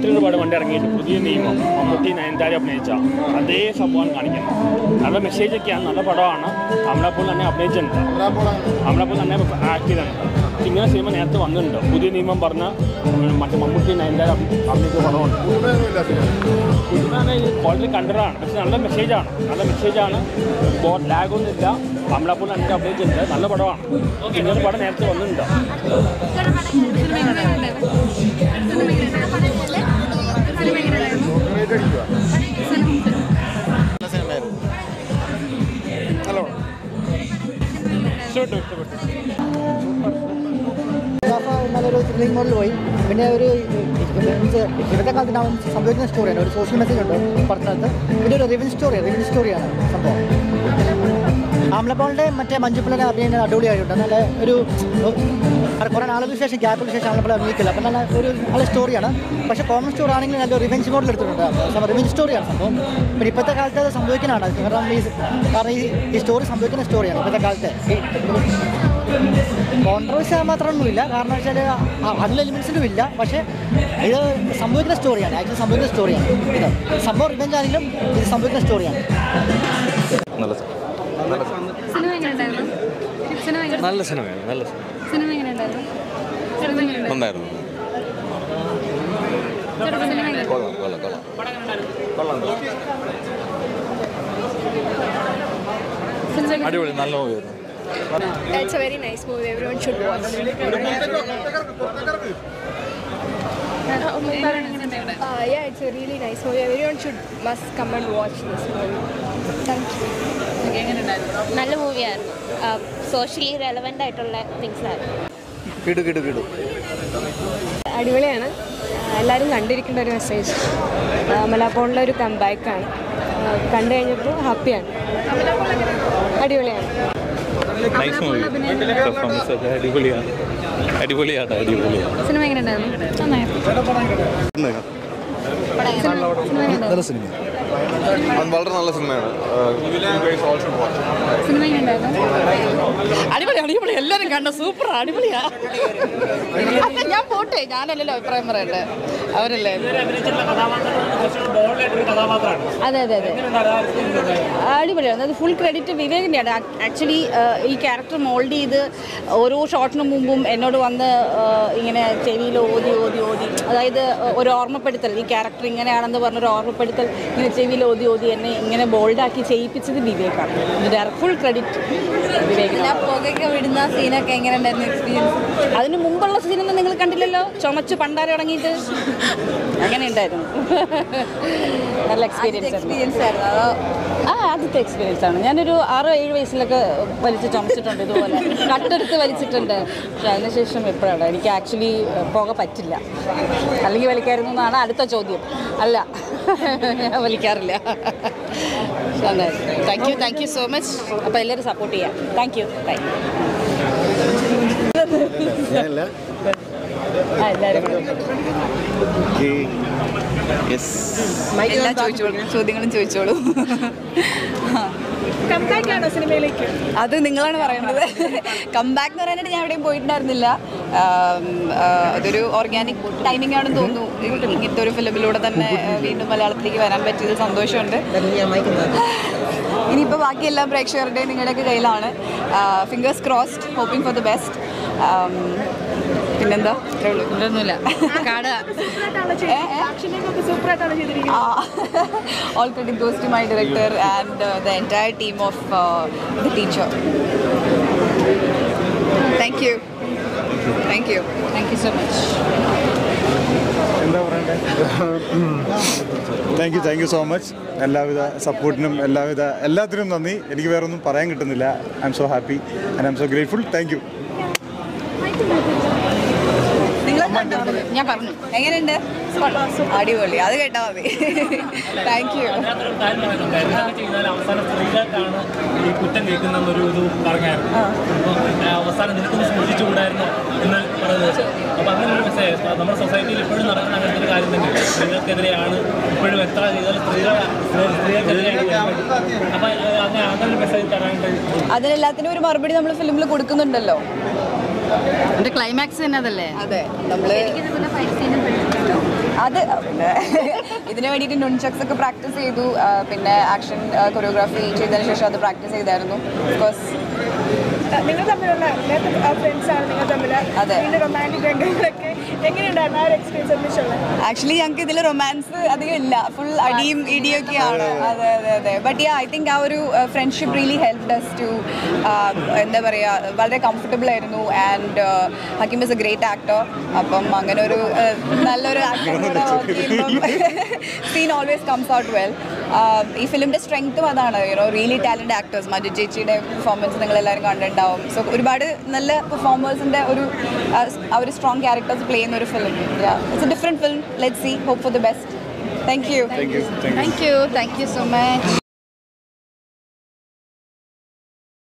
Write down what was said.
രാത്രി ഒരുപാട് വണ്ടി ഇറങ്ങിയിട്ട് പുതിയ നിയമം മമ്മൂട്ടി നയൻതാര അഭിനയിച്ച അതേ സംഭവമാണ് കാണിക്കുന്നത് നല്ല മെസ്സേജൊക്കെയാണ് നല്ല പടമാണ് നമ്മളെപ്പോൾ തന്നെ അഭിനയിച്ചിട്ടുണ്ട് നമ്മളെപ്പോൾ തന്നെ ആക്ട് ചെയ്തിട്ടുണ്ട് പക്ഷെ ഇങ്ങനെ സിനിമ നേരത്തെ വന്നിട്ടുണ്ട് പുതിയ നിയമം പറഞ്ഞ ഉം, മറ്റേ മമ്മൂട്ടി നയൻതാര അഭി- അഭിനയിച്ച പടമുണ്ട് പുതുതാണ് ഇത് ഓൾറെഡി കണ്ടതാണ് പക്ഷെ നല്ല മെസ്സേജാണ് നല്ല മെസ്സേജാണ് ഇപ്പോൾ ലാഗൊന്നും ഇല്ല നമ്മളെപ്പോൾ തന്നെ അഭിനയിച്ചിട്ടുണ്ട് നല്ല പടമാണ് ഇങ്ങനെ പടം നേരത്തെ വന്നിട്ടുണ്ട് ഇഷ്ടപ്പെട്ടു ഇഷ്ടപ്പെട്ടു നല്ലൊരു ത്രില്ലിംഗ് മോഡിൽ പോയി പിന്നെ ഒരു മീൻസ് ഇന്നത്തെ കാലത്ത് ഞാൻ സംഭവിക്കുന്ന സ്റ്റോറിയാണ് ഒരു സോഷ്യൽ മെസ്സേജ് ഉണ്ട് പറഞ്ഞത് പിന്നെ ഒരു റിവൻ സ്റ്റോറിയാണ് റിവൻ സ്റ്റോറിയാണ് സംഭവം ആംലപ്പോളിൻ്റെ മറ്റേ മഞ്ജുപ്പിളിനെ അഭിനയം അടിപൊളിയായിട്ടുണ്ട് നല്ല ഒരു കുറേ നാളുകൾക്ക് ശേഷം ഗ്യാപ്പിന് ശേഷം ആംലപ്പോൾ അഭിനയിക്കില്ല അപ്പം നല്ല ഒരു നല്ല സ്റ്റോറിയാണ് പക്ഷേ കോമൺ സ്റ്റോറി ആണെങ്കിൽ നല്ല റിവെഞ്ച് മോഡിൽ എടുത്തിട്ടുണ്ട് റിവെഞ്ച് സ്റ്റോറിയാണ് സംഭവം പിന്നെ ഇപ്പോഴത്തെ കാലത്ത് അത് സംഭവിക്കുന്നതാണ് കാരണം ഈ കാരണം ഈ ഈ സ്റ്റോറി സംഭവിക്കുന്ന സ്റ്റോറിയാണ് ഇപ്പോഴത്തെ കാലത്ത് കോൺട്രവേഴ്സി മാത്രമൊന്നുമില്ല കാരണം വെച്ചാൽ അതിൽ എലിമെൻസിനും ഇല്ല പക്ഷേ ഇത് സംഭവിക്കുന്ന സ്റ്റോറിയാണ് ആക്ച്വലി സംഭവിക്കുന്ന സ്റ്റോറിയാണ് ഇത് സംഭവം റിവെഞ്ച് ആണെങ്കിലും ഇത് സംഭവിക്കുന്ന സ്റ്റോറിയാണ് നല്ല സിനിമ എങ്ങനെ ഉണ്ടായിരുന്നു സിനിമ എങ്ങനെ നല്ല സിനിമയാണ് നല്ല സിനിമ എങ്ങനെ ഉണ്ടായിരുന്നു സിനിമ എങ്ങനെ ഉണ്ടായിരുന്നു? നന്നായിരുന്നു ചേട്ടാ, സിനിമ എങ്ങനെ കൊള്ളാം കൊള്ളാം കൊള്ളാം സിനിമ എങ്ങനെ- അടിപൊളി നല്ല മൂവിയായിരുന്നു It's a very nice movie. Everyone should watch. പറയണോ, സിനിമ എങ്ങനെ? Uh, yeah, it's a really nice movie. Everyone should must come and watch this movie. Thank you. എങ്ങനെ ഉണ്ടായിരുന്നു നല്ല മൂവിയായിരുന്നു സോഷ്യലി റെലവെൻ്റ് ആയിട്ടുള്ള തിങ്സ് ആയിരുന്നു കിടു കിടു കിടു അടിപൊളിയാണ് എല്ലാവരും കണ്ടിരിക്കേണ്ട ഒരു മെസ്സേജ് മലാപ്പോണിലെ ഒരു കംബാക്കാണ് കണ്ടു കഴിഞ്ഞപ്പോൾ ഹാപ്പിയാണ് അടിപൊളിയാണ് നൈസ് മൂവി പെർഫോമൻസ് ഒക്കെ അടിപൊളിയാണ് അടിപൊളിയാണ് അടിപൊളിയാണ് സിനിമ എങ്ങനെ ഉണ്ടായിരുന്നു നന്നായിരുന്നു സിനിമ എങ്ങനെ നല്ല സിനിമ വളരെ നല്ല സിനിമയാണ് സിനിമ എങ്ങനെ ഉണ്ടായിരുന്നു അടിപൊളി അടിപൊളി എല്ലാവരും കണ്ട സൂപ്പർ അടിപൊളിയാ ഞാൻ പോട്ടെ ഞാനല്ലല്ലോ അഭിപ്രായം പറയട്ടെ അവരല്ലേ അതെ അതെ അതെ അടിപൊളിയാണ് അത് ഫുൾ ക്രെഡിറ്റ് വിവേകിൻ്റെയാണ് ആക്ച്വലി ഈ ക്യാരക്ടർ മോൾഡ് ചെയ്ത് ഓരോ ഷോട്ടിന് മുമ്പും എന്നോട് വന്ന് ആ, ഇങ്ങനെ ചെവിയിൽ ഓതി ഓതി ഓതി അതായത് ഒരു ഓർമ്മപ്പെടുത്തൽ ഈ ക്യാരക്ടർ ഇങ്ങനെയാണെന്ന് പറഞ്ഞൊരു ഓർമ്മപ്പെടുത്തൽ ഇങ്ങനെ ചെവിയിൽ ഓതി ഓതി എന്നെ ഇങ്ങനെ ബോൾഡാക്കി ചെയ്യിപ്പിച്ചത് വിവേകാണ് ഇതിൻ്റെ ഫുൾ ക്രെഡിറ്റ് വിവേകിനാണ് പുകയൊക്കെ വിടുന്ന സീനൊക്കെ എങ്ങനെ ഉണ്ടായിരുന്നു എക്സ്പീരിയൻസ് അതിന് മുമ്പുള്ള സിനിമ നിങ്ങൾ കണ്ടില്ലല്ലോ ചുമച്ച് പണ്ടാരം ഇറങ്ങിയിട്ട് അങ്ങനെ ഉണ്ടായിരുന്നു നല്ല എക്സ്പീരിയൻസ് എക്സ്പീരിയൻസ് ആയിരുന്നു അതോ ആ ആദ്യത്തെ എക്സ്പീരിയൻസ് ആണ് ഞാനൊരു ആറോ ഏഴ് വയസ്സിലൊക്കെ വലിച്ച് ചുമച്ചിട്ടുണ്ട് ഇതുപോലെ കട്ടെടുത്ത് വലിച്ചിട്ടുണ്ട് പക്ഷെ അതിനുശേഷം എപ്പോഴാണ് എനിക്ക് ആക്ച്വലി പുക പറ്റില്ല അല്ലെങ്കിൽ വലിക്കായിരുന്നു എന്നാണ് അടുത്ത ചോദ്യം അല്ല ഞാൻ വലിക്കാറില്ല thank you thank you so much അപ്പോൾ എല്ലാവരും സപ്പോർട്ട് ചെയ്യാം താങ്ക് യു ബൈ ആ എല്ലാവരും എല്ലാ ചോദിച്ചോളൂ ചോദ്യങ്ങളും ചോദിച്ചോളൂ അത് നിങ്ങളാണ് പറയുന്നത് കംബാക്ക് എന്ന് പറയാനായിട്ട് ഞാൻ എവിടെയും പോയിട്ടുണ്ടായിരുന്നില്ല ആം, ആ, അതൊരു ഓർഗാനിക് ടൈമിംഗ് ആണെന്ന് തോന്നുന്നു ഇങ്ങനത്തെ ഒരു ഫിലിമിലൂടെ തന്നെ ആ, വീണ്ടും മലയാളത്തിലേക്ക് വരാൻ പറ്റിയത് സന്തോഷമുണ്ട് ഇനിയിപ്പോൾ ബാക്കി എല്ലാ പ്രേക്ഷകരുടെയും നിങ്ങളുടെയൊക്കെ കയ്യിലാണ് fingers crossed hoping for the best പിന്നെന്താ ഇത്രേ ഉള്ളൂ ഒന്നുമില്ല കാണുക all credit goes to my director and uh, the entire team of uh, the teacher. Thank you. Thank you. Thank you so much thank you thank you so much എല്ലാവിധ സപ്പോർട്ടിനും എല്ലാവിധ എല്ലാത്തിനും നന്ദി എനിക്ക് വേറെ ഒന്നും പറയാൻ കിട്ടുന്നില്ല I am so happy and I am so grateful thank you നിങ്ങൾ കണ്ടോ? ഞാൻ പറഞ്ഞു എങ്ങനെയുണ്ട് അടിപൊളി അത് കേട്ടാ മതി താങ്ക് യു അതിനകത്തൊരു കാര്യം പറയുന്നുണ്ട് എന്തൊക്കെ ചെയ്താലും അവസാനം സ്ത്രീകൾക്കാണ് ഈ കുറ്റം കേൾക്കുന്നൊരു ഇത് പറഞ്ഞായിരുന്നു അപ്പോൾ അവസാനം നിനക്കൊന്ന് സൂക്ഷിച്ചുകൂടായിരുന്നു എന്ന് പറയുന്നത് അപ്പോൾ അങ്ങനെ ഒരു മെസ്സേജ് നമ്മുടെ സൊസൈറ്റിയിൽ ഇപ്പോഴും നടക്കുന്ന അങ്ങനത്തെ ഒരു കാര്യം തന്നെ സ്ത്രീകൾക്കെതിരെയാണ് ഇപ്പോഴും എത്ര ചെയ്താലും സ്ത്രീകൾ സ്ത്രീകൾക്കെതിരെയാണ് അപ്പോൾ അങ്ങനെ അങ്ങനെ ഒരു മെസ്സേജ് തരാനായിട്ട് അതിനെല്ലാത്തിനും ഒരു മറുപടി നമ്മൾ ഫിലിമിൽ കൊടുക്കുന്നുണ്ടല്ലോ എൻ്റെ ക്ലൈമാക്സ് തന്നെ അതല്ലേ അതെ നമ്മള് ഫൈറ്റ് സീനും പഠിച്ചിട്ടുണ്ടോ അത് പിന്നെ ഇതിന് വേണ്ടിയിട്ട് നുൺചക്സ് ഒക്കെ പ്രാക്ടീസ് ചെയ്തു ആ, പിന്നെ ആക്ഷൻ കൊറിയോഗ്രാഫി ചെയ്തതിന് ശേഷം അത് പ്രാക്ടീസ് ചെയ്തായിരുന്നു ബിക്കോസ് നിങ്ങൾ തമ്മിലുള്ള ഫ്രണ്ട്സ് ആണ് നിങ്ങൾ തമ്മിൽ അതെ. ഇതിന്റെ റൊമാൻറ്റിക് രംഗങ്ങളൊക്കെ എങ്ങനെയുണ്ടായിരുന്നു ആ ഒരു എക്സ്പീരിയൻസ് ഒന്നിച്ചുള്ളത് ആക്ച്വലി ഞങ്ങൾക്ക് ഇതിൽ റൊമാൻസ് അധികം ഇല്ല ഫുൾ അടിയും ഇടിയൊക്കെയാണ് അതെ അതെ അതെ ബട്ട് യാ ഐ തിങ്ക് ആ ഒരു friendship really help does to എന്താ പറയുക വളരെ കംഫർട്ടബിൾ ആയിരുന്നു and Hakkim is a great actor അപ്പം അങ്ങനെ ഒരു uh, നല്ലൊരു ആക്ടർ കൂടെ വർക്ക് ചെയ്യുമ്പം scene always comes out well ഈ ഫിലിമിൻ്റെ സ്ട്രെങ്ത്തും അതാണ് you know really talent actors Manju ചേച്ചിയുടെ പെർഫോമൻസ് നിങ്ങളെല്ലാവരും കണ്ടിട്ടുണ്ടാവും സോ ഒരുപാട് നല്ല പെർഫോമേഴ്സിൻ്റെ ഒരു ആ, ആ ഒരു സ്ട്രോങ് ക്യാരക്ടേഴ്സ് പ്ലേ ചെയ്യുന്ന ഒരു film it's a different film let see hope for the best thank you thank you thank you thank you thank you so much